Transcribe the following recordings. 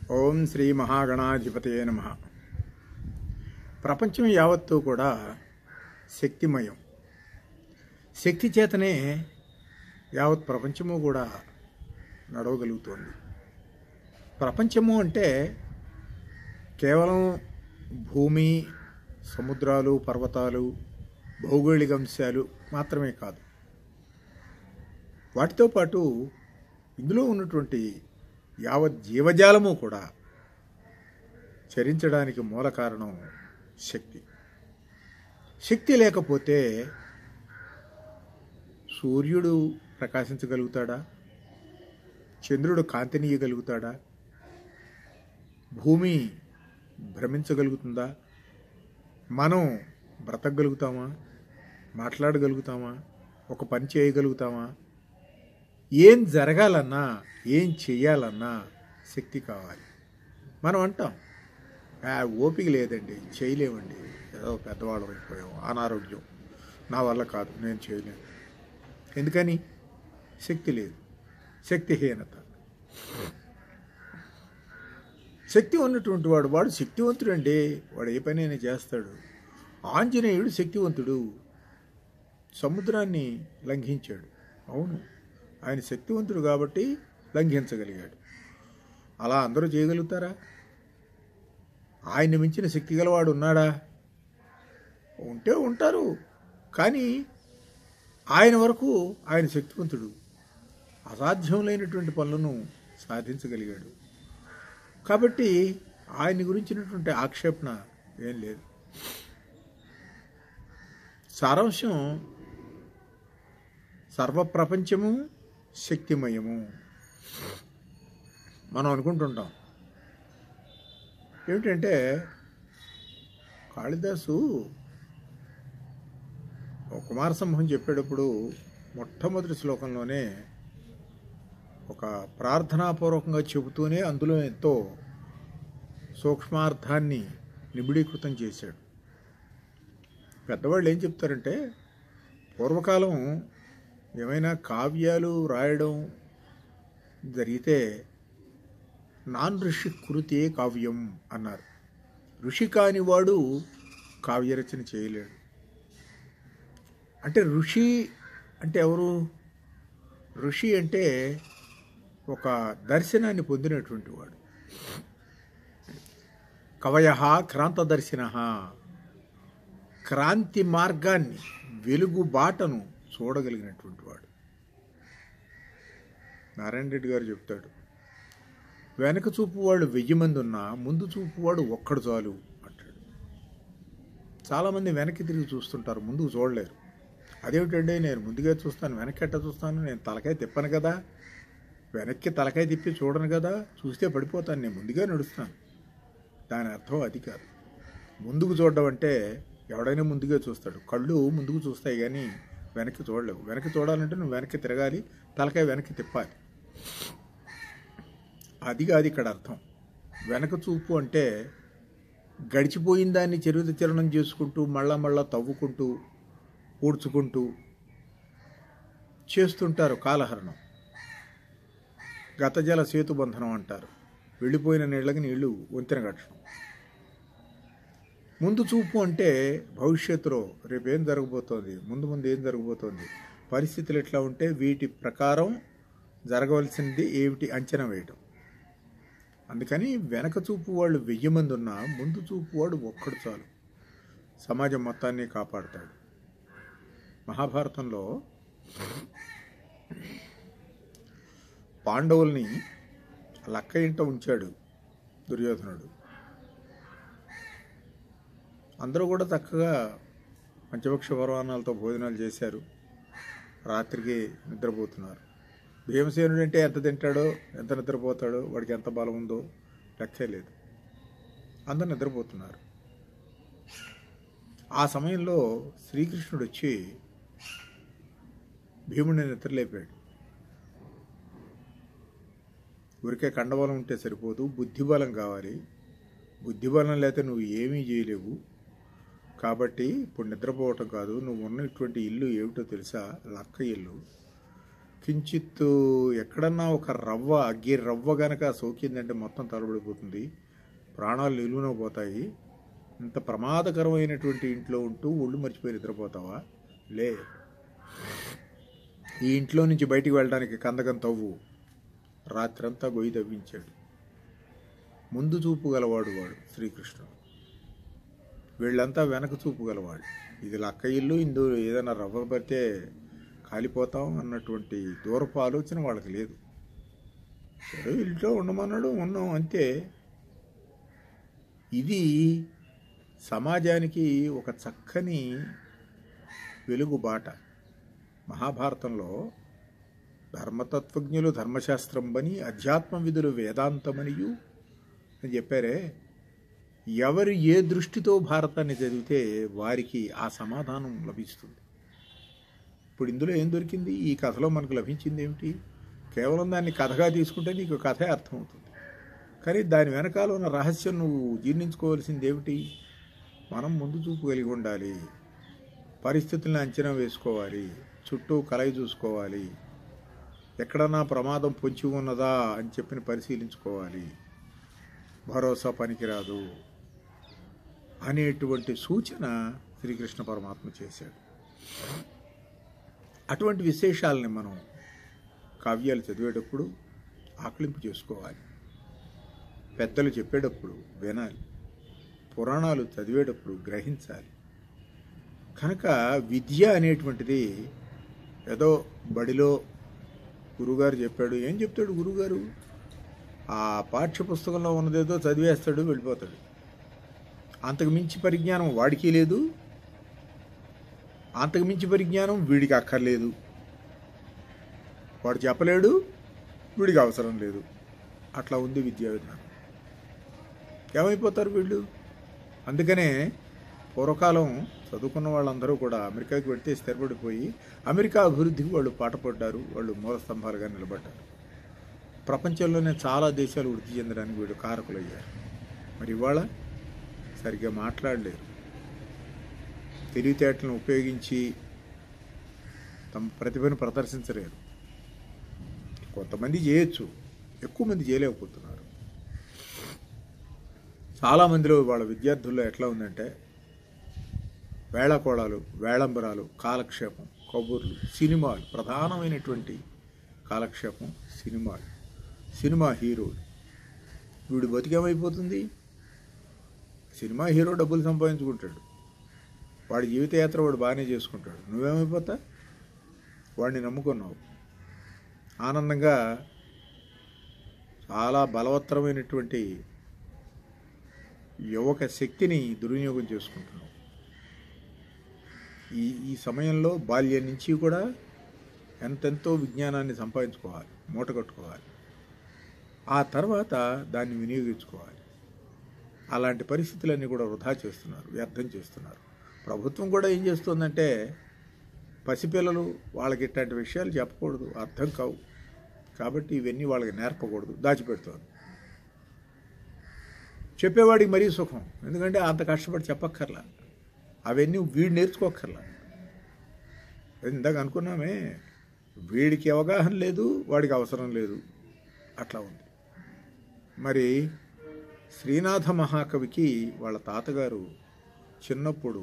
ఓం శ్రీ మహాగణాధిపతయే నమ ప్రపంచం యావత్తూ కూడా శక్తిమయం శక్తి చేతనే యావత్ ప్రపంచము కూడా నడవగలుగుతోంది ప్రపంచము అంటే కేవలం భూమి సముద్రాలు పర్వతాలు భౌగోళిక అంశాలు మాత్రమే కాదు వాటితో పాటు ఇందులో ఉన్నటువంటి యావత్ జీవజాలము కూడా చరించడానికి మూల కారణం శక్తి శక్తి లేకపోతే సూర్యుడు ప్రకాశించగలుగుతాడా చంద్రుడు కాంతినీయగలుగుతాడా భూమి భ్రమించగలుగుతుందా మనం బ్రతకగలుగుతామా మాట్లాడగలుగుతామా ఒక పని చేయగలుగుతామా ఏం జరగాలన్నా ఏం చెయ్యాలన్నా శక్తి కావాలి మనం అంటాం "ఆ, ఓపిక లేదండి చేయలేమండి ఏదో పెద్దవాళ్ళం అయిపోయాం అనారోగ్యం నా వల్ల కాదు నేను చేయలేను ఎందుకని శక్తి లేదు శక్తిహీనత శక్తి ఉన్నటువంటి వాడు వాడు శక్తివంతుడు అండి వాడు ఏ పనైనా చేస్తాడు ఆంజనేయుడు శక్తివంతుడు సముద్రాన్ని లంఘించాడు అవును ఆయన శక్తివంతుడు కాబట్టి లంఘించగలిగాడు అలా అందరూ చేయగలుగుతారా ఆయన మించిన శక్తి గలవాడు ఉన్నాడా ఉంటే ఉంటారు కానీ ఆయన వరకు ఆయన శక్తివంతుడు అసాధ్యం లేనటువంటి పనులను సాధించగలిగాడు కాబట్టి ఆయన గురించినటువంటి ఆక్షేపణ ఏం లేదు సారాంశం సర్వప్రపంచము శక్తిమయము మనం అనుకుంటుంటాం ఏమిటంటే కాళిదాసు ఒక కుమార సంభవం చెప్పేటప్పుడు మొట్టమొదటి శ్లోకంలోనే ఒక ప్రార్థనాపూర్వకంగా చెబుతూనే అందులో ఎంతో సూక్ష్మార్థాన్ని నిబిడీకృతం చేశాడు పెద్దవాళ్ళు ఏం చెప్తారంటే పూర్వకాలం ఏమైనా కావ్యాలు రాయడం జరిగితే నాన్ ఋషి కృతే కావ్యం అన్నారు ఋషి కానివాడు కావ్యరచన చేయలేడు అంటే ఋషి అంటే ఎవరు ఋషి అంటే ఒక దర్శనాన్ని పొందినటువంటి వాడు కవయ క్రాంతదర్శిన క్రాంతి మార్గాన్ని వెలుగు బాటను చూడగలిగినటువంటి వాడు నారాయణ రెడ్డి గారు చెప్తాడు వెనక చూపు వాళ్ళు వెయ్యి మంది ఉన్నా ముందు చూపు వాడు ఒక్కడు చాలు అంటాడు చాలామంది వెనక్కి తిరిగి చూస్తుంటారు ముందుకు చూడలేరు అదేమిటండి నేను ముందుగా చూస్తాను వెనక్కి ఎట్ట చూస్తాను నేను తలకాయ తిప్పను కదా వెనక్కి తలకాయ తిప్పి చూడను కదా చూస్తే పడిపోతాను నేను ముందుగా నడుస్తాను దాని అర్థం అది కాదు ముందుకు చూడడం అంటే ఎవడైనా ముందుగా చూస్తాడు కళ్ళు ముందుకు చూస్తాయి కానీ వెనక్కి చూడలేవు వెనక్కి చూడాలంటే నువ్వు వెనక్కి తిరగాలి తలకాయ వెనక్కి తిప్పాలి అది కాదు ఇక్కడ అర్థం వెనక చూపు అంటే గడిచిపోయిన దాన్ని చెరువు చరణం చేసుకుంటూ మళ్ళా మళ్ళా తవ్వుకుంటూ పూడ్చుకుంటూ చేస్తుంటారు కాలహరణం గతజల సేతుబంధనం అంటారు వెళ్ళిపోయిన నీళ్ళకి నీళ్లు వంతెన కట్టడం ముందు చూపు అంటే భవిష్యత్తులో రేపు ఏం జరగబోతోంది ముందు ముందు ఏం జరగబోతోంది పరిస్థితులు ఎట్లా ఉంటే వీటి ప్రకారం జరగవలసింది ఏమిటి అంచనా వేయటం అందుకని వెనక చూపు వాళ్ళు వెయ్యి మంది ఉన్నా ముందు చూపు వాడు ఒక్కడు చాలు సమాజం మొత్తాన్ని కాపాడుతాడు మహాభారతంలో పాండవుల్ని లక్క ఇంట ఉంచాడు దుర్యోధనుడు అందరూ కూడా చక్కగా పంచపక్ష పర్వాణాలతో భోజనాలు చేశారు రాత్రికి నిద్రపోతున్నారు భీమసేనుడు అంటే ఎంత తింటాడో ఎంత నిద్రపోతాడో వాడికి ఎంత బలం ఉందో లెక్కే లేదు అందరు నిద్రపోతున్నారు ఆ సమయంలో శ్రీకృష్ణుడు వచ్చి భీముడిని నిద్రలేపాడు ఊరికే కండబలం ఉంటే సరిపోదు బుద్ధిబలం కావాలి బుద్ధిబలం లేకపోతే నువ్వు ఏమీ చేయలేవు కాబట్టి ఇప్పుడు నిద్రపోవటం కాదు నువ్వు ఉన్నటువంటి ఇల్లు ఏమిటో తెలుసా లక్క ఇల్లు కించిత్ ఎక్కడన్నా ఒక రవ్వ అగ్గి రవ్వ గనక సోకిందంటే మొత్తం తలబడిపోతుంది ప్రాణాలు నిలువున పోతాయి ఇంత ప్రమాదకరమైనటువంటి ఇంట్లో ఉంటూ ఒళ్ళు మర్చిపోయి నిద్రపోతావా లే ఈ ఇంట్లో నుంచి బయటికి వెళ్ళడానికి కందకం తవ్వు రాత్రంతా గొయ్యి తవ్వించాడు ముందు చూపు గలవాడు వాడు శ్రీకృష్ణుడు వీళ్ళంతా వెనక చూపు గలవాడు ఇది లక్క ఇల్లు ఇందు ఏదైనా రవ్వ పడితే కాలిపోతాం అన్నటువంటి దూరపు ఆలోచన వాళ్ళకి లేదు సరే ఇంట్లో ఉండమన్నాడు ఉన్నాం అంతే ఇది సమాజానికి ఒక చక్కని వెలుగు బాట మహాభారతంలో ధర్మతత్వజ్ఞులు ధర్మశాస్త్రం బని అధ్యాత్మ విధులు వేదాంతమనియు అని చెప్పారే ఎవరు ఏ దృష్టితో భారతాన్ని చదివితే వారికి ఆ సమాధానం లభిస్తుంది ఇప్పుడు ఇందులో ఏం దొరికింది ఈ కథలో మనకు లభించింది ఏమిటి కేవలం దాన్ని కథగా తీసుకుంటే నీకు కథే అర్థమవుతుంది కానీ దాని వెనకాల ఉన్న రహస్యం నువ్వు జీర్ణించుకోవాల్సింది ఏమిటి మనం ముందు చూపు కలిగి ఉండాలి పరిస్థితులను అంచనా వేసుకోవాలి చుట్టూ కలయి చూసుకోవాలి ఎక్కడన్నా ప్రమాదం పొంచి ఉన్నదా అని చెప్పి పరిశీలించుకోవాలి భరోసా పనికిరాదు అనేటువంటి సూచన శ్రీకృష్ణ పరమాత్మ చేశాడు అటువంటి విశేషాలని మనం కావ్యాలు చదివేటప్పుడు ఆకలింపు చేసుకోవాలి పెద్దలు చెప్పేటప్పుడు వినాలి పురాణాలు చదివేటప్పుడు గ్రహించాలి కనుక విద్య అనేటువంటిది ఏదో బడిలో గురుగారు చెప్పాడు ఏం చెప్తాడు గురుగారు ఆ పాఠ్య పుస్తకంలో ఉన్నదేదో చదివేస్తాడు వెళ్ళిపోతాడు అంతకు మించి పరిజ్ఞానం వాడికి లేదు అంతకు మించి పరిజ్ఞానం వీడికి అక్కర్లేదు వాడు చెప్పలేడు వీడికి అవసరం లేదు అట్లా ఉంది విద్యా విధానం ఏమైపోతారు వీళ్ళు అందుకనే పూర్వకాలం చదువుకున్న వాళ్ళందరూ కూడా అమెరికాకి వెళ్తే స్థిరపడిపోయి అమెరికా అభివృద్ధికి వాళ్ళు పాటపడ్డారు వాళ్ళు మూల స్తంభాలుగా నిలబడ్డారు ప్రపంచంలోనే చాలా దేశాలు వృద్ధి చెందడానికి వీళ్ళు కారకులయ్యారు మరి ఇవాళ సరిగ్గా మాట్లాడలేరు తెలివితేటలను ఉపయోగించి తమ ప్రతిభను ప్రదర్శించలేరు కొంతమంది చేయొచ్చు ఎక్కువ మంది చేయలేకపోతున్నారు చాలామందిలో వాళ్ళ విద్యార్థుల్లో ఎట్లా ఉందంటే వేళకోళాలు వేళంబరాలు కాలక్షేపం కబుర్లు సినిమాలు ప్రధానమైనటువంటి కాలక్షేపం సినిమాలు సినిమా హీరోలు వీడు బతికేమైపోతుంది సినిమా హీరో డబ్బులు సంపాదించుకుంటాడు వాడి జీవితయాత్ర వాడు బాగానే చేసుకుంటాడు నువ్వేమైపోతా వాడిని నమ్ముకున్నావు ఆనందంగా చాలా బలవత్తరమైనటువంటి యువక శక్తిని దుర్వినియోగం చేసుకుంటున్నావు ఈ ఈ సమయంలో బాల్యం నుంచి కూడా ఎంతెంతో విజ్ఞానాన్ని సంపాదించుకోవాలి మూట కట్టుకోవాలి ఆ తర్వాత దాన్ని వినియోగించుకోవాలి అలాంటి పరిస్థితులన్నీ కూడా వృధా చేస్తున్నారు వ్యర్థం చేస్తున్నారు ప్రభుత్వం కూడా ఏం చేస్తుందంటే పసిపిల్లలు వాళ్ళకి ఇట్లాంటి విషయాలు చెప్పకూడదు అర్థం కావు కాబట్టి ఇవన్నీ వాళ్ళకి నేర్పకూడదు దాచిపెడుతోంది చెప్పేవాడికి మరీ సుఖం ఎందుకంటే అంత కష్టపడి చెప్పక్కర్లా అవన్నీ వీడు నేర్చుకోక్కర్లా ఇందాక అనుకున్నామే వీడికి అవగాహన లేదు వాడికి అవసరం లేదు అట్లా ఉంది మరి శ్రీనాథ మహాకవికి వాళ్ళ తాతగారు చిన్నప్పుడు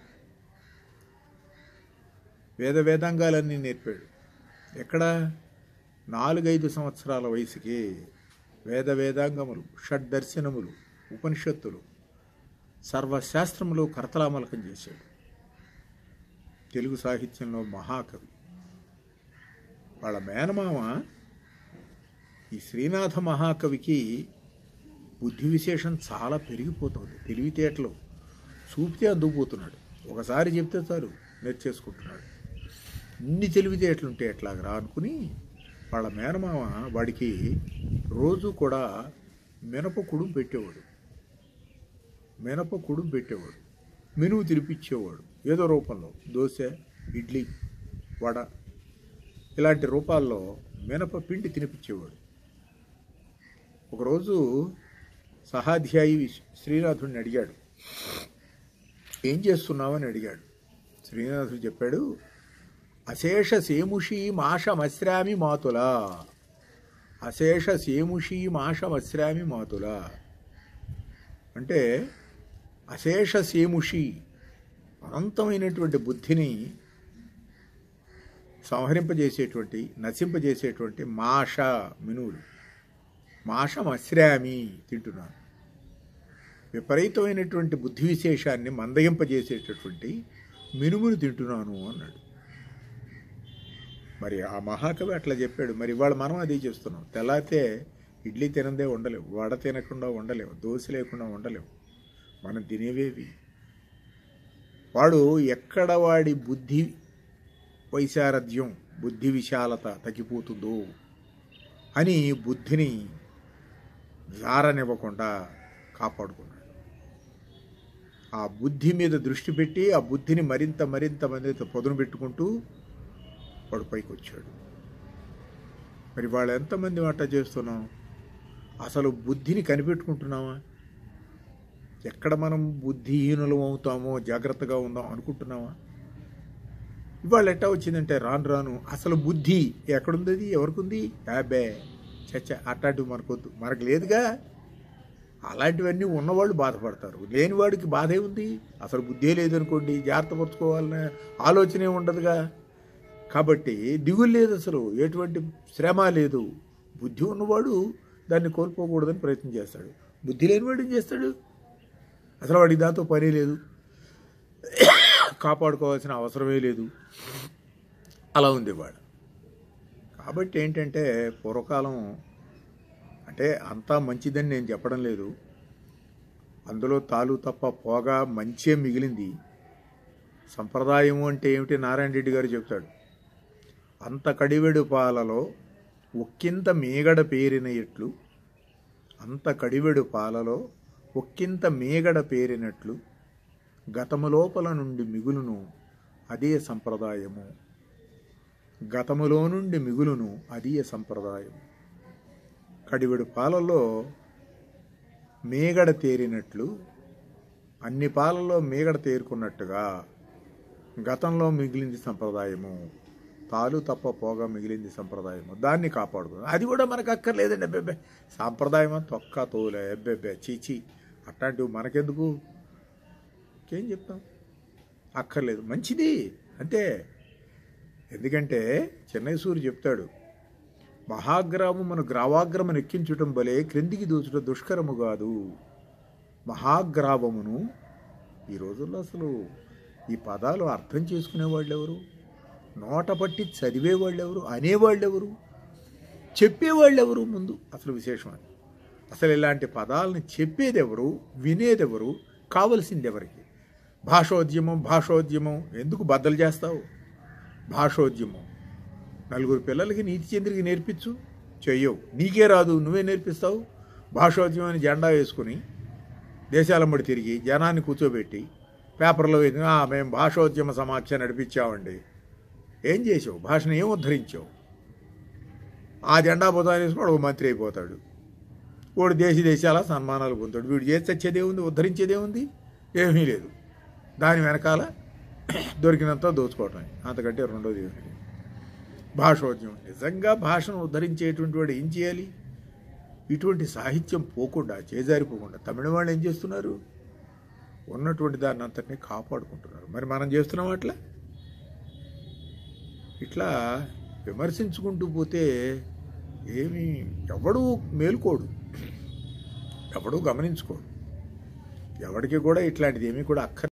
వేద వేదాంగాలన్నీ నేర్పాడు ఎక్కడ నాలుగైదు సంవత్సరాల వయసుకి వేద వేదాంగములు షడ్దర్శనములు ఉపనిషత్తులు సర్వశాస్త్రములు కరతలామలకం చేశాడు తెలుగు సాహిత్యంలో మహాకవి వాళ్ళ మేనమామ ఈ శ్రీనాథ మహాకవికి బుద్ధి విశేషం చాలా పెరిగిపోతుంది తెలివితేటలు చూపితే అందుకుపోతున్నాడు ఒకసారి చెప్తే చాలు నేర్చేసుకుంటున్నాడు ఇన్ని తెలివితేటలు ఉంటే ఎట్లాగరా అనుకుని వాళ్ళ మేనమామ వాడికి రోజు కూడా మినప కుడుం పెట్టేవాడు మినప కుడుం పెట్టేవాడు మెనువు తినిపించేవాడు ఏదో రూపంలో దోశ ఇడ్లీ వడ ఇలాంటి రూపాల్లో మినప పిండి తినిపించేవాడు ఒకరోజు సహాధ్యాయి శ్రీనాథుడిని అడిగాడు ఏం చేస్తున్నావని అడిగాడు శ్రీనాథుడు చెప్పాడు అశేష సేముషీ మాషమశ్రామి మాతుల అశేష సేముషీ మాషమశ్రామి మాతుల అంటే అశేష సేముషి అనంతమైనటువంటి బుద్ధిని సంహరింపజేసేటువంటి నశింపజేసేటువంటి మాష మినువులు మాషం అశ్రామి తింటున్నాను విపరీతమైనటువంటి బుద్ధి విశేషాన్ని మందగింపజేసేటటువంటి మినుములు తింటున్నాను అన్నాడు మరి ఆ మహాకవి అట్లా చెప్పాడు మరి ఇవాళ మనం అదే చేస్తున్నాం తెల్లారితే ఇడ్లీ తినందే ఉండలేవు వడ తినకుండా ఉండలేవు దోశ లేకుండా ఉండలేవు మనం తినేవేవి వాడు ఎక్కడ వాడి బుద్ధి వైశారథ్యం బుద్ధి విశాలత తగ్గిపోతుందో అని బుద్ధిని జారనివ్వకుండా కాపాడుకున్నాడు ఆ బుద్ధి మీద దృష్టి పెట్టి ఆ బుద్ధిని మరింత మరింత మరింత పొదును పెట్టుకుంటూ వాడు పైకి వచ్చాడు మరి వాళ్ళు ఎంతమంది వంట చేస్తున్నాం అసలు బుద్ధిని కనిపెట్టుకుంటున్నామా ఎక్కడ మనం బుద్ధిహీనులం అవుతామో జాగ్రత్తగా ఉందాం అనుకుంటున్నామా ఇవాళ ఎట్టా వచ్చిందంటే రాను రాను అసలు బుద్ధి ఎక్కడుంది అది ఎవరికుంది యాబే చచ్చ అట్లాంటివి మనకొద్దు మనకు లేదుగా అలాంటివన్నీ ఉన్నవాళ్ళు బాధపడతారు లేనివాడికి బాధే ఉంది అసలు బుద్ధే లేదనుకోండి జాగ్రత్త పరుచుకోవాలనే ఆలోచనే ఉండదుగా కాబట్టి దిగులు లేదు అసలు ఎటువంటి శ్రమ లేదు బుద్ధి ఉన్నవాడు దాన్ని కోల్పోకూడదని ప్రయత్నం చేస్తాడు బుద్ధి లేనివాడు ఏం చేస్తాడు అసలు వాడికి దాంతో పని లేదు కాపాడుకోవాల్సిన అవసరమే లేదు అలా ఉంది వాడు కాబట్టి ఏంటంటే పూర్వకాలం అంటే అంతా మంచిదని నేను చెప్పడం లేదు అందులో తాలు తప్ప పోగా మంచే మిగిలింది సంప్రదాయము అంటే ఏమిటి నారాయణ రెడ్డి గారు చెప్తాడు అంత కడివెడు పాలలో ఒక్కింత మేగడ పేరిన ఎట్లు అంత కడివెడు పాలలో ఒక్కింత మేగడ పేరినట్లు గతము లోపల నుండి మిగులును అదే సంప్రదాయము గతములో నుండి మిగులును అదే సంప్రదాయం కడివెడు పాలలో మేగడ తేరినట్లు అన్ని పాలలో మేగడ తేరుకున్నట్టుగా గతంలో మిగిలింది సంప్రదాయము తాలు తప్ప పోగా మిగిలింది సంప్రదాయము దాన్ని కాపాడుకో అది కూడా మనకు అక్కర్లేదండి అబ్బెబ్బే సాంప్రదాయం తొక్క తోలే అబ్బెబ్బే చీచి అట్లాంటివి మనకెందుకు ఇంకేం చెప్తాం అక్కర్లేదు మంచిది అంతే ఎందుకంటే చెన్నై సూరి చెప్తాడు మహాగ్రామమును గ్రావాగ్రమును ఎక్కించుటం వలె క్రిందికి దూచుట దుష్కరము కాదు మహాగ్రావమును ఈ రోజుల్లో అసలు ఈ పదాలు అర్థం చేసుకునేవాళ్ళు ఎవరు నోట పట్టి చదివేవాళ్ళు ఎవరు అనేవాళ్ళు ఎవరు చెప్పేవాళ్ళు ఎవరు ముందు అసలు విశేషం అది అసలు ఇలాంటి పదాలను చెప్పేదెవరు వినేదెవరు కావలసింది ఎవరికి భాషోద్యమం భాషోద్యమం ఎందుకు బద్దలు చేస్తావు భాషోద్యమం నలుగురు పిల్లలకి నీతి చంద్రికి నేర్పించు చెయ్యవు నీకే రాదు నువ్వే నేర్పిస్తావు భాషోద్యమం అని జెండా వేసుకుని దేశాలమ్మడి తిరిగి జనాన్ని కూర్చోబెట్టి పేపర్లో వేసి "ఆ, మేము భాషోద్యమ సమాఖ్య నడిపించామండి ఏం చేసావు భాషను ఏం ఉద్ధరించావు ఆ జెండా బుధాన్ని వేసుకుని ఒక మంత్రి అయిపోతాడు వాడు దేశ దేశాల సన్మానాలు పొందుతాడు వీడు చేసి తెచ్చేదే ఉంది ఉద్ధరించేదే ఉంది ఏమీ లేదు దాని వెనకాల దొరికినంత దోచుకోవటం అంతకంటే రెండోది ఏమీ లేదు భాషోద్యమం నిజంగా భాషను ఉద్ధరించేటువంటి వాడు ఏం చేయాలి ఇటువంటి సాహిత్యం పోకుండా చేజారిపోకుండా తమిళ వాళ్ళు ఏం చేస్తున్నారు ఉన్నటువంటి దాన్ని అంతటినీ కాపాడుకుంటున్నారు మరి మనం చేస్తున్నాం అట్లా ఇట్లా విమర్శించుకుంటూ పోతే ఏమీ ఎవడూ మేలుకోడు ఎవడూ గమనించుకోడు ఎవడికి కూడా ఇట్లాంటిది ఏమీ కూడా అక్కర్